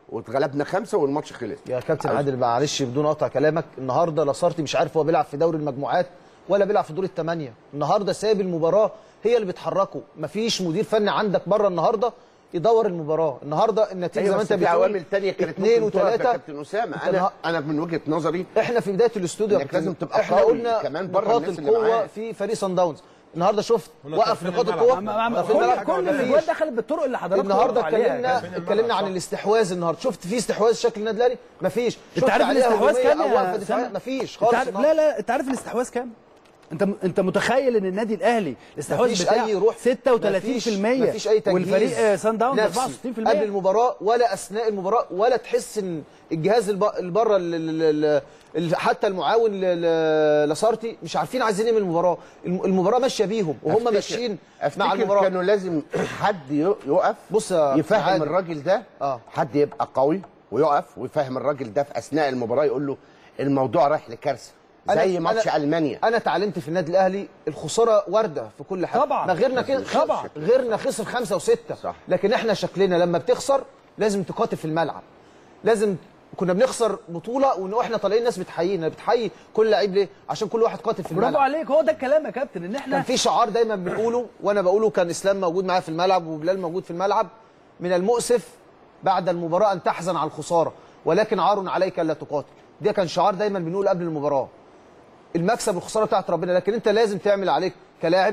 واتغلبنا خمسه والماتش خلص يا كابتن عاوز- عادل معلش بدون قطع كلامك النهارده لاسارتي مش عارف هو بيلعب في دوري المجموعات ولا بيلعب في دور الثمانيه النهارده سايب المباراه هي اللي بتحركه مفيش مدير فني عندك بره النهارده يدور المباراه النهارده النتيجه زي ايوه ما بس انت في بتقول عوامل تانية كانت اثنين ممكن تقف يا وثلاثه كابتن اسامه أنت انا النها- انا من وجهه نظري احنا في بدايه الاستوديو يا إنك كابتن، لازم تبقى احنا قوي قلنا كمان بره نقاط الناس اللي القوه معاك. في فريق سان داونز النهارده شفت هنا وقف طرفين نقاط الملعب. القوه ما- ما- في الملعب كل كل مفيش. الاجوال دخلت بالطرق اللي حضرتك النهارده قلتوا عليها. اتكلمنا كابتن اتكلمنا الملعب، عن صح. الاستحواذ النهارده شفت في استحواذ شكل النادي الاهلي مفيش انت شفت عارف عليها الاستحواذ هجومية كام أو وقفة يا دفاعية؟ سامي؟ مفيش انت خالص عارف النهاردة. لا لا انت عارف الاستحواذ كام انت انت متخيل ان النادي الاهلي الاستحواذ مفيش بتاعه اي روح 36% مفيش اي تجهيز والفريق آه، سان داونز نفسي 64% قبل المباراه ولا اثناء المباراه ولا تحس ان الجهاز الب- اللي بره ال- ال- ال- ال- حتى المعاون ل- ل- لاسارتي مش عارفين عايزين ايه من المباراه الم- المباراه ماشيه بيهم وهم أفتكر- ماشيين مع افتكر المباراه كانوا لازم حد ي- يقف بص يا يفهم عادل. الراجل ده آه. حد يبقى قوي ويقف ويفهم الراجل ده في اثناء المباراه يقول له الموضوع رايح لكارثه أنا- زي ماتش أنا- المانيا انا اتعلمت في النادي الاهلي الخساره وارده في كل حاجه طبعاً. ما غيرنا كده طبعاً. غيرنا خسر خمسه وسته صح. لكن احنا شكلنا لما بتخسر لازم تقاتل في الملعب لازم كنا بنخسر بطوله وان احنا طالعين ناس بتحيينا بتحيي كل لعيب ليه عشان كل واحد قاتل في برافو الملعب عليك هو ده الكلام يا كابتن ان كان احنا في شعار دايما بنقوله وانا بقوله كان اسلام موجود معايا في الملعب وبلال موجود في الملعب من المؤسف بعد المباراه ان تحزن على الخساره ولكن عار عليك الا تقاتل ده كان شعار دايما بنقول قبل المباراه المكسب والخساره بتاعت ربنا لكن انت لازم تعمل عليك كلاعب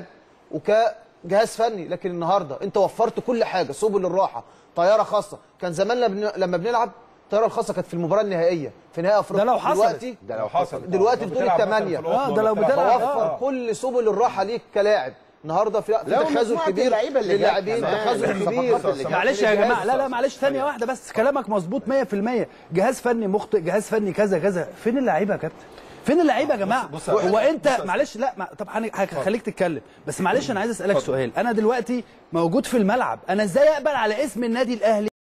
وكجهاز فني لكن النهارده انت وفرت كل حاجه سبل الراحه طياره خاصه كان زمان لما بن- لما بنلعب الطياره الخاصه كانت في المباراه النهائيه في نهائي افريقيا ده لو حصلت. دلوقتي ده لو حصل دلوقتي لو بطولة بتلعب مثلاً تمانية. في القطن آه، ده ولا لو بتلعب- بتلعب- بوفر آه. كل سبل الراحه ليك كلاعب النهارده في في لا، تخاذل ومجموعة كبير اللعيبة اللي جت للاعبين كمان، تخاذل الصفقات كبير اللي جت. معلش يا جماعه لا لا معلش ثانيه واحده بس كلامك مظبوط 100% جهاز فني مخطئ جهاز فني كذا كذا فين اللعيبه يا كابتن فين اللعيبه يا جماعه بص- هو انت بص- معلش لا ما طب هن- هخليك تتكلم بس معلش انا عايز اسالك سؤال انا دلوقتي موجود في الملعب انا ازاي اقبل على اسم النادي الاهلي